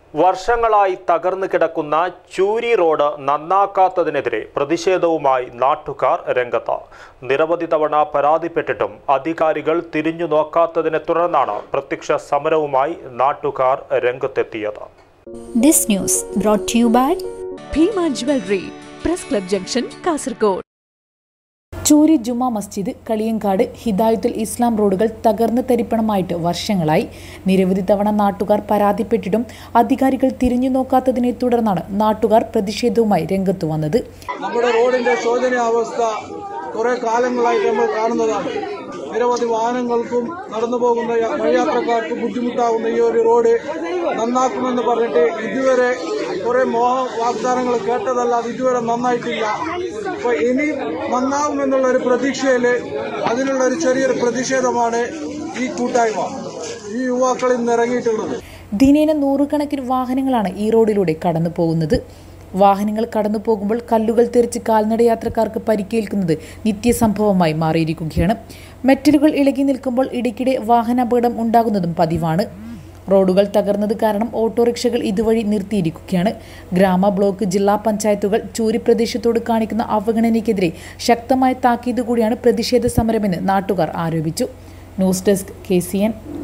വർഷങ്ങളായി തകർന്നു കിടക്കുന്ന ചൂരി റോഡ് നന്നാക്കാത്തതിനെതിരെ പ്രതിഷേധവുമായി നാട്ടുകാർ രംഗത്ത് നിരവധി തവണ പരാതിപ്പെട്ടിട്ടും അധികാരികൾ തിരിഞ്ഞു നോക്കാത്തതിനെ തുടർന്നാണ് പ്രത്യക്ഷ സമരവുമായി നാട്ടുകാർ രംഗത്തെത്തിയത് This news brought to you by Bhima jewellery press club junction Kasaragod Choori Juma Masjid Kaliyankad Hidayathul Islam റോഡുകൾ തകർന്ന് തരിപ്പണമായിട്ട് വർഷങ്ങളായി നിരവധി തവണ നാട്ടുകാർ പരാതിപ്പെട്ടിട്ടും അധികാരികൾ തിരിഞ്ഞു നോക്കാത്തതിനെ തുടർന്നാണ് നാട്ടുകാർ പ്രതിഷേധവുമായി രംഗത്തു വന്നത് നമ്മുടെ റോഡിന്റെ ശോചനീയാവസ്ഥ കുറെ കാലങ്ങളായിട്ട് നമ്മൾ കാണുന്നതാണ് നിരവധി വാഹനങ്ങൾക്കും നടന്നു പോകുന്ന യ- വഴിയാത്രക്കാർക്കും ബുദ്ധിമുട്ടാകുന്ന ഈ ഒരു റോഡ് നന്നാക്കുമെന്ന് പറഞ്ഞിട്ട് ഇതുവരെ കുറെ മോഹ വാഗ്ദാനങ്ങൾ കേട്ടതല്ലാതെ ഇതുവരെ നന്നായിട്ടില്ല അപ്പൊ ഇനി നന്നാവുമെന്നുള്ള ഒരു പ്രതീക്ഷയില് അതിനുള്ള ഒരു ചെറിയൊരു പ്രതിഷേധമാണ് ഈ കൂട്ടായ്മ ഈ യുവാക്കൾ ഇന്ന് ഇറങ്ങിയിട്ടുള്ളത് ദിനേന നൂറുകണക്കിന് വാഹനങ്ങളാണ് ഈ റോഡിലൂടെ കടന്നു പോകുന്നത് വാഹനങ്ങൾ കടന്നു പോകുമ്പോൾ കല്ലുകൾ തെറിച്ച് കാൽനടയാത്രക്കാർക്ക് പരിക്കേൽക്കുന്നത് നിത്യസംഭവമായി മാറിയിരിക്കുകയാണ് മെറ്റലുകൾ ഇളകി നിൽക്കുമ്പോൾ ഇടയ്ക്കിടെ വാഹനാപകടം ഉണ്ടാകുന്നതും പതിവാണ് റോഡുകൾ തകർന്നത് കാരണം ഓട്ടോറിക്ഷകൾ ഇതുവഴി നിർത്തിയിരിക്കുകയാണ് ഗ്രാമ ബ്ലോക്ക് ജില്ലാ പഞ്ചായത്തുകൾ ചൂരി പ്രദേശത്തോട് കാണിക്കുന്ന അവഗണനയ്ക്കെതിരെ ശക്തമായ താക്കീത് കൂടിയാണ് പ്രതിഷേധ സമരമെന്ന് നാട്ടുകാർ ആരോപിച്ചു ന്യൂസ് ഡെസ്ക് കെ